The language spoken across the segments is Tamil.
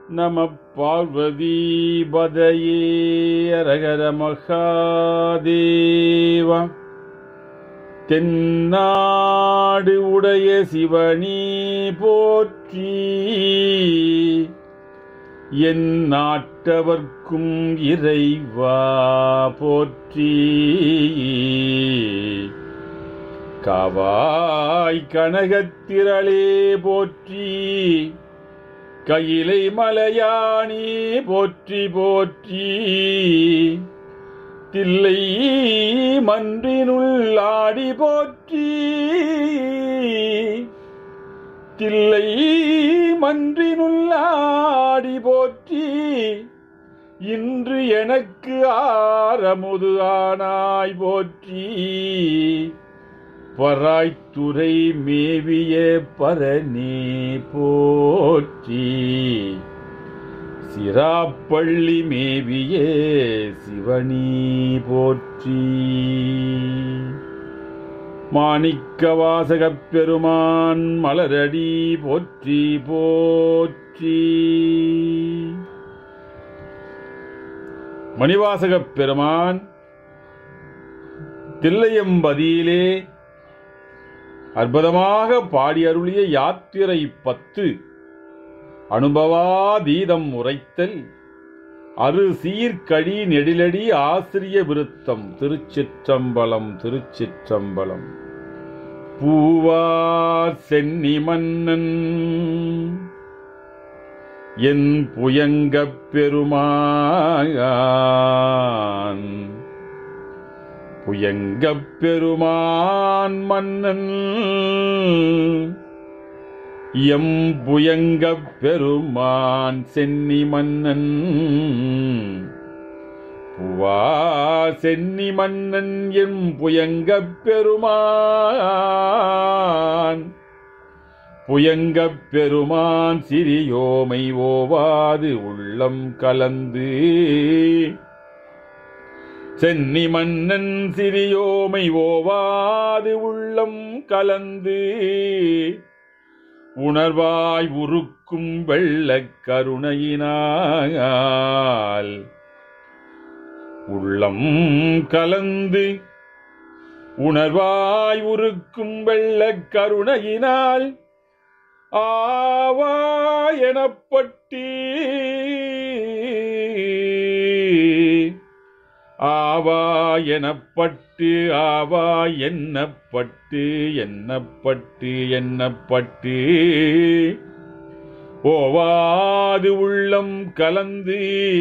நம பார்வதீபதையே அரகர மகாதேவா தென்னாடு உடைய சிவனி போற்றி என் நாட்டவர்க்கும் இறைவா போற்றி காவாய் கனகத்திரளே போற்றி கையிலை மலையானே போற்றி போற்றி தில்லை மன்றினுள் ஆடி போற்றி தில்லை மன்றினுள் ஆடி போற்றி இன்று எனக்கு ஆரமுது ஆனாய் போற்றி பராய்த்துறை மேவிய பரணி போற்றி சிராப்பள்ளி மேவிய சிவனி போற்றி மாணிக்க வாசகப் பெருமான் மலரடி போற்றி போற்றி மணிவாசகப் பெருமான் தில்லையம்பதியிலே அற்புதமாக பாடியருளிய யாத்திரை பத்து அனுபவாதீதம் உரைத்தல் அரு சீர்கழி நெடிலடி ஆசிரிய விருத்தம் திருச்சிற்றம்பலம் திருச்சிற்றம்பலம் பூவார் சென்னி மன்னன் என் புயங்கப் பெருமான் புயங்கப் பெருமான் மன்னன் எம் புயங்கப் பெருமான் சென்னி மன்னன் புவா சென்னி மன்னன் எம் புயங்கப் பெருமான் புயங்கப் பெருமான் சிறியோமை ஓவாது உள்ளம் கலந்து சென்னி மன்னன் சிறியோமை ஓவாது உள்ளம் கலந்து உணர்வாய் உருக்கும் வெள்ளக் கருணையினால் உள்ளம் கலந்து உணர்வாய் உருக்கும் வெள்ளக் கருணையினால் ஆவா எனப்பட்டி ஆவா எனப்பட்டு ஆவா எண்ணப்பட்டு எண்ணப்பட்டு எண்ணப்பட்டு ஓவாது உள்ளம் கலந்து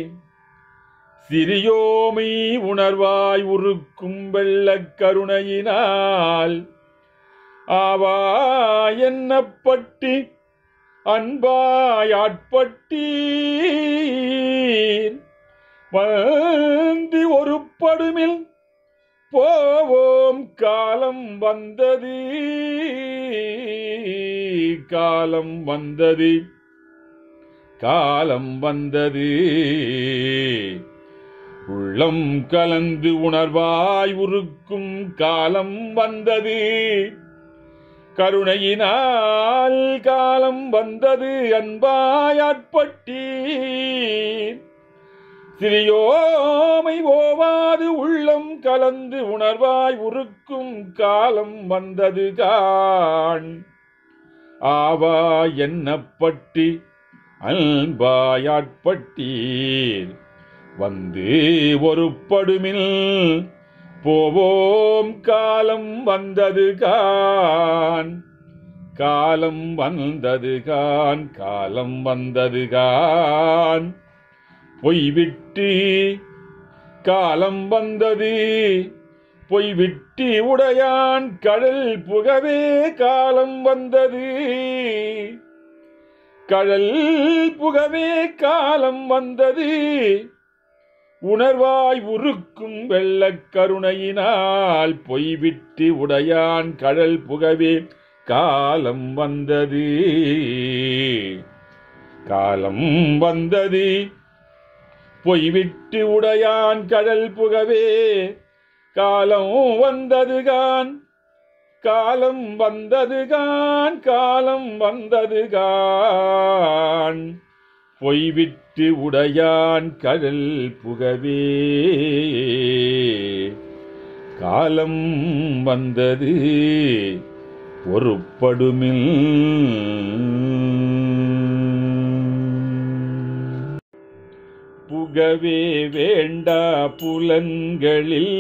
சிறியோமை உணர்வாய் உருக்கும் வெள்ளக் கருணையினால் ஆவா எண்ணப்பட்டு அன்பாயாட்பட்டீர் வந்து ஒரு படுமில் போவோம் காலம் வந்தது காலம் வந்தது காலம் வந்தது உள்ளம் கலந்து உணர்வாய் உருக்கும் காலம் வந்தது கருணையினால் காலம் வந்தது அன்பாயாட்பட்டீர் சிறியோமை ஓவாது உள்ளம் கலந்து உணர்வாய் உருக்கும் காலம் வந்தது கான் ஆவா எண்ணப்பட்டு அன்பாயாட்பட்டீர் வந்து ஒரு படுமில் போவோம் காலம் வந்தது கான் காலம் வந்தது கான் காலம் வந்தது கான் பொய்விட்டு காலம் வந்தது பொய்விட்டு உடையான் கடல் புகவே காலம் வந்தது கடல் புகவே காலம் வந்தது உணர்வாய் உருக்கும் வெள்ளக் கருணையினால் பொய்விட்டு உடையான் கடல் புகவே காலம் வந்தது காலம் வந்தது பொய்விட்டு உடையான் கடல் புகவே காலம் வந்ததுகான் காலம் வந்ததுகான் காலம் வந்ததுகான் பொய்விட்டு உடையான் கடல் புகவே காலம் வந்தது பொறுப்படுமில் புகவே வேண்டா புலன்களில்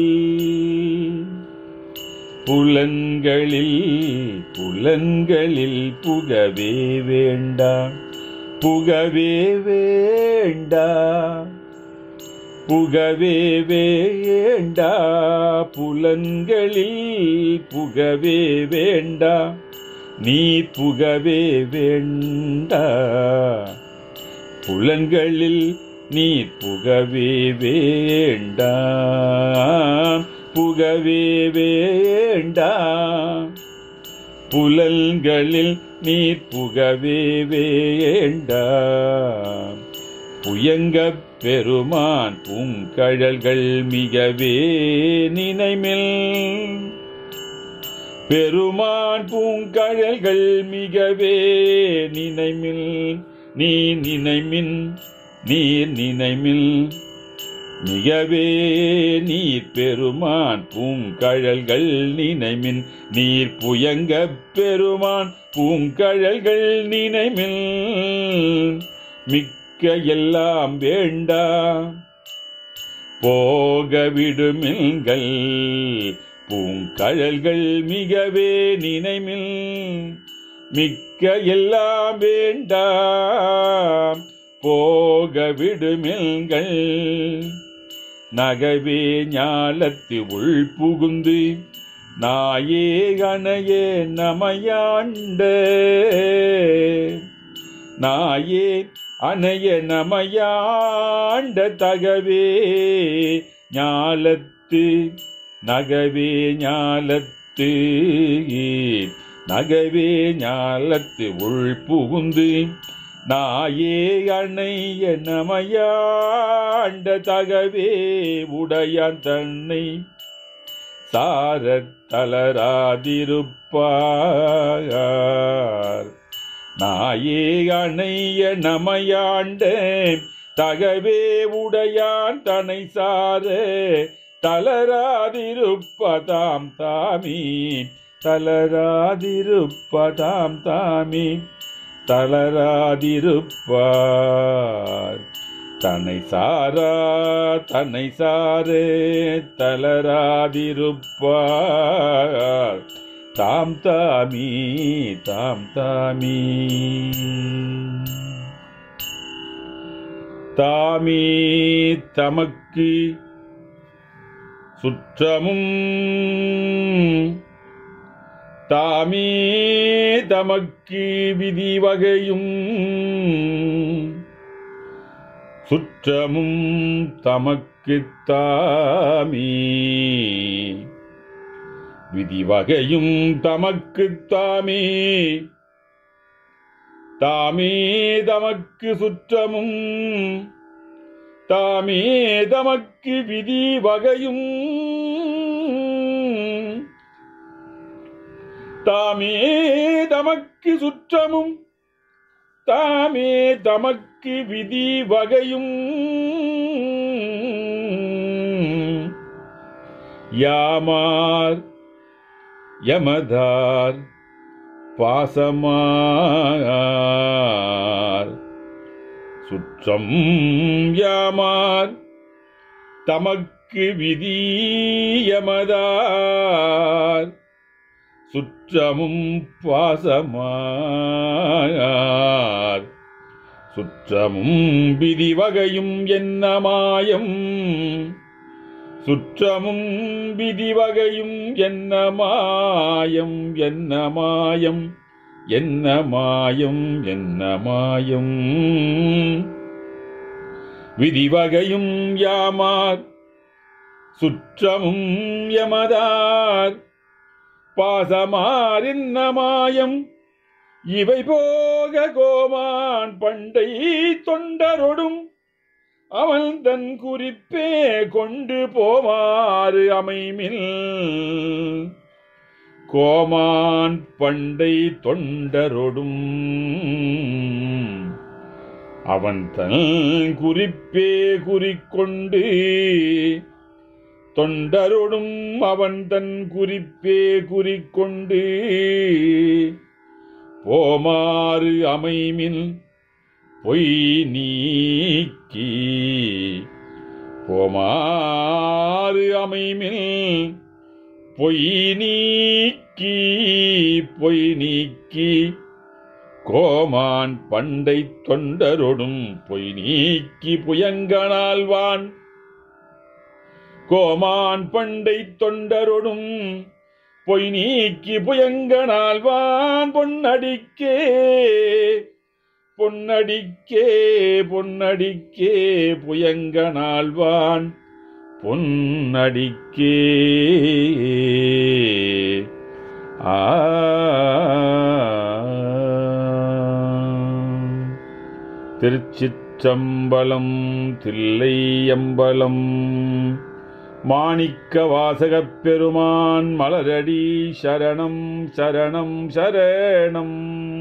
புலன்களில் புலன்களில் புகவே வேண்டா புகவே வேண்டா புகவே வேண்டா புலன்களில் புகவே வேண்டா நீ புகவே வேண்டா புலன்களில் நீ புகவே வேண்டா புகவே வேண்டா புலன்களில் நீ புகவே வேண்டா புயங்கப் பெருமான் பூங்கழல்கள் மிகவே நினைமில் பெருமான் பூங்கழல்கள் மிகவே நினைமில் நீ நினைமின் நீர் நினைமில் மிகவே நீர் பெருமான் பூங்கழல்கள் நினைமின் நீர் புயங்க பெருமான் பூங்கழல்கள் நினைமில் மிக்க எல்லாம் வேண்டா போக விடுமில்கள் பூங்கழல்கள் மிகவே நினைமில் மிக்க எல்லாம் வேண்டாம் போக விடுமில்கள் நகவே ஞாலத்து உள் புகுந்து நாயே கணையே நமையாண்ட நாயே அணைய நமையாண்ட தகவே ஞாலத்து நகவே ஞாலத்து நகவே ஞாலத்து உள் புகுந்து நாயே அணைய நமையாண்ட தகவே உடையான் தன்னை சாரத் தளராதிருப்பார் நாயே அணைய நமையாண்ட தகவே உடையான் தனை சார தளராதிருப்பதாம் தாமி தளராதிருப்பதாம் தாமி தளராதிருப்பார் தன்னை சாரா தன்னை சாரே தளராதிருப்பார் தாம் தாமி தாம் தாமி தாமி தமக்கு சுற்றமும் தாமே தமக்கு விதி வகையும் சுற்றமும் தமக்கு தாமே விதி வகையும் தமக்கு தாமே தாமே தமக்கு சுற்றமும் தாமே தமக்கு விதி வகையும் தாமே தமக்கு சுற்றமும் தாமே தமக்கு விதி வகையும் யாமார் யமதார் பாசமார் சுற்றம் யாமார் தமக்கு விதி யமதார் சுற்றமும் பாசமார் சுற்றமும் விதி வகையும் என்ன மாயம் சுற்றமும் விதி வகையும் என்ன மாயம் என்ன மாயம் என்ன மாயம் என்ன மாயம் விதி வகையும் யாமார் சுற்றமும் யமதார் பாசமாரின்ன மாயம் இவை போக கோமான் பண்டை தொண்டரொடும் அவன் தன் குறிப்பே கொண்டு போவாறு அமைமில் கோமான் பண்டை தொண்டரொடும் அவன் தன் குறிப்பே குறிக்கொண்டு தொண்டரோடும் அவன் தன் குறிப்பே குறிக்கொண்டு போமாறு அமைமின் பொய் நீக்கி போமாறு அமைமின் பொய் நீக்கி பொய் நீக்கி கோமான் பண்டை தொண்டரொடும் பொய் நீக்கி புயங்கனால்வான் கோமான் பண்டை தொண்டரொடும் பொய் நீக்கி புயங்கனால்வான் பொன்னடிக்கே பொன்னடிக்கே பொன்னடிக்கே புயங்கனால்வான் பொன்னடிக்கே ஆ திருச்சிற்றம்பலம் தில்லையம்பலம் மாணிக்க வாசகப் பெருமான் மலரடி சரணம் சரணம் சரணம்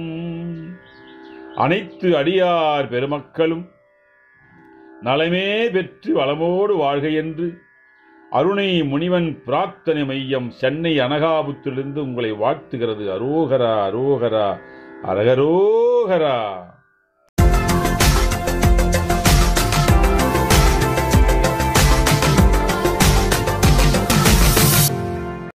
அனைத்து அடியார் பெருமக்களும் நலமே பெற்று வளமோடு வாழ்க என்று அருணை முனிவன் பிரார்த்தனை மையம் சென்னை அனகாபுத்திலிருந்து உங்களை வாழ்த்துகிறது அரோகரா அரோகரா அரகரோகரா